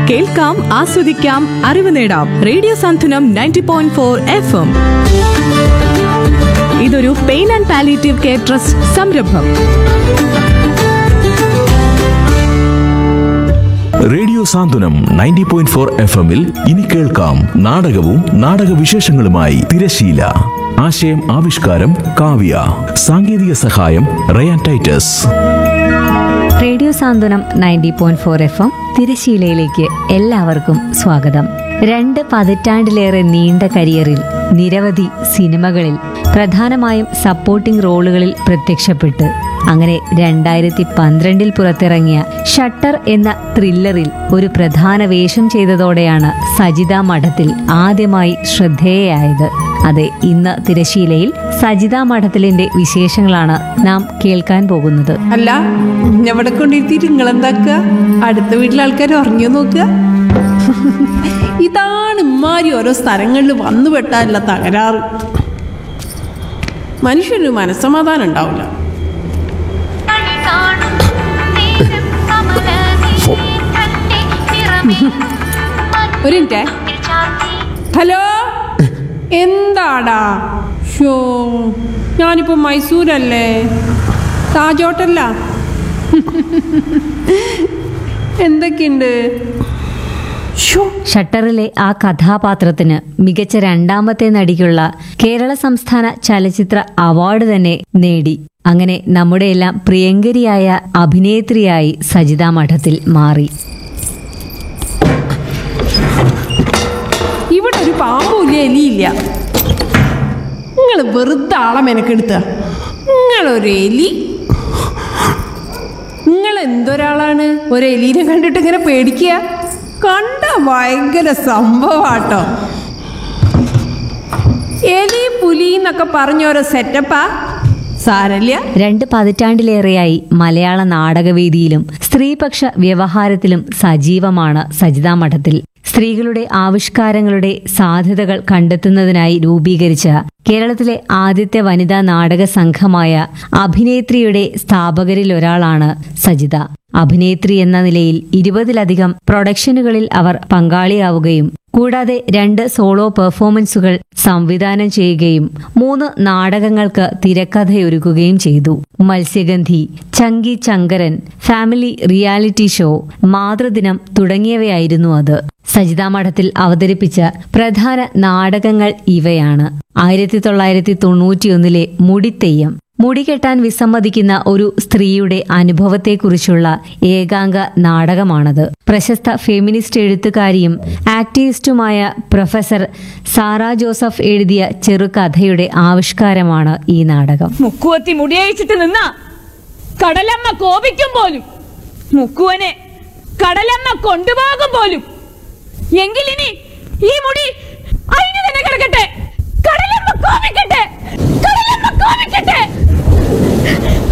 കേൾക്കാം ആസ്വദിക്കാം അറിവ് നേടാം radio Santhwanam ninety point four F M ഇതൊരു pain and palliative care trust സംരംഭം radio Santhwanam ninety point four F എമ്മിൽ ഇനി കേൾക്കാം നാടകവും നാടക വിശേഷങ്ങളുമായി തിരശീല ആശയം ആവിഷ്കാരം കാവ്യ സാങ്കേതിക സഹായം Ryan Titus radio Santhwanam ninety point four F M തിരശീലയിലേക്ക് എല്ലാവർക്കും സ്വാഗതം രണ്ട് പതിറ്റാണ്ടിലേറെ നീണ്ട കരിയറിൽ നിരവധി സിനിമകളിൽ പ്രധാനമായും സപ്പോർട്ടിംഗ് റോളുകളിൽ പ്രത്യക്ഷപ്പെട്ട് അങ്ങനെ രണ്ടായിരത്തി പന്ത്രണ്ടിൽ പുറത്തിറങ്ങിയ ഷട്ടർ എന്ന ത്രില്ലറിൽ ഒരു പ്രധാന വേഷം ചെയ്തതോടെയാണ് സജിത മഠത്തിൽ ആദ്യമായി ശ്രദ്ധേയയായത് അതെ ഇന്ന് തിരശീലയിൽ സജിത മഠത്തിലിന്റെ വിശേഷങ്ങളാണ് നാം കേൾക്കാൻ പോകുന്നത് അല്ല ഞവിടെ കൊണ്ടിരുത്തിയിട്ട് നിങ്ങൾ എന്താക്കുക അടുത്ത വീട്ടിലെ ആൾക്കാർ ഉറങ്ങിയോ നോക്കുക ഇതാണ് ഇമാരി ഓരോ സ്ഥലങ്ങളിൽ വന്നു പെട്ടാനുള്ള തകരാറ് മനുഷ്യന് മനസ്സമാധാനം ഉണ്ടാവില്ല ഒരു മിനിറ്റേ ഹലോ എന്താടാ ഷോ ഞാനിപ്പോൾ മൈസൂരല്ലേ താജ് ഹോട്ടല്ല എന്തൊക്കെയുണ്ട് ഷോ ഷട്ടറിലെ ആ കഥാപാത്രത്തിന് മികച്ച രണ്ടാമത്തെ നടിക്കുള്ള കേരള സംസ്ഥാന ചലച്ചിത്ര അവാർഡ് തന്നെ നേടി അങ്ങനെ നമ്മുടെ എല്ലാം പ്രിയങ്കരിയായ അഭിനേത്രിയായി സജിത മഠത്തിൽ മാറി ഇവിടെ ഒരു പാമ്പുമില്ല എലിയില്ല നിങ്ങൾ വെറുതെ ആളെ മെനക്കെടുത്ത നിങ്ങളൊരു എലി നിങ്ങൾ എന്തൊരാളാണ് ഒരു എലീനെ കണ്ടിട്ട് ഇങ്ങനെ പേടിക്കുക കണ്ട ഭയങ്കര സംഭവാട്ടോ എലി പുലി എന്നൊക്കെ പറഞ്ഞ ഓരോ സെറ്റപ്പാ സാരല്ല രണ്ട് പതിറ്റാണ്ടിലേറെയായി മലയാള നാടകവേദിയിലും സ്ത്രീപക്ഷ വ്യവഹാരത്തിലും സജീവമാണ് സജിത മഠത്തിൽ സ്ത്രീകളുടെ ആവിഷ്കാരങ്ങളുടെ സാധ്യതകൾ കണ്ടെത്തുന്നതിനായി രൂപീകരിച്ച കേരളത്തിലെ ആദ്യത്തെ വനിതാ നാടക സംഘമായ അഭിനേത്രിയുടെ സ്ഥാപകരിലൊരാളാണ് സജിത അഭിനേത്രി എന്ന നിലയിൽ ഇരുപതിലധികം പ്രൊഡക്ഷനുകളിൽ അവർ പങ്കാളിയാവുകയും കൂടാതെ രണ്ട് സോളോ പെർഫോമൻസുകൾ സംവിധാനം ചെയ്യുകയും മൂന്ന് നാടകങ്ങൾക്ക് തിരക്കഥയൊരുക്കുകയും ചെയ്തു Matsyagandhi Chanki Chankaran family reality show മാതൃദിനം തുടങ്ങിയവയായിരുന്നു അത് സജിതാ മഠത്തിൽ അവതരിപ്പിച്ച പ്രധാന നാടകങ്ങൾ ഇവയാണ് ആയിരത്തി തൊള്ളായിരത്തി തൊണ്ണൂറ്റിയൊന്നിലെ മുടിത്തെയ്യം മുടി കെട്ടാൻ വിസമ്മതിക്കുന്ന ഒരു സ്ത്രീയുടെ അനുഭവത്തെക്കുറിച്ചുള്ള ഏകാംഗ നാടകമാണത് പ്രശസ്ത ഫെമിനിസ്റ്റ് എഴുത്തുകാരിയും ആക്ടിവിസ്റ്റുമായ പ്രൊഫസർ സാറ ജോസഫ് എഴുതിയ ചെറുകഥയുടെ ആവിഷ്കാരമാണ് ഈ നാടകം മുക്കുവത്തി മുടിയഴിച്ചിട്ട് നിന്ന കടലമ്മ കോപിക്കും പോലും മുക്കുവനെ കടലമ്മ കൊണ്ടുപോകും പോലും എങ്കിലിനി ഈ മുടി അതിന് തന്നെ കിടക്കട്ടെ കടലമ്മ കോപിക്കട്ടെ കടലമ്മ കോപിക്കട്ടെ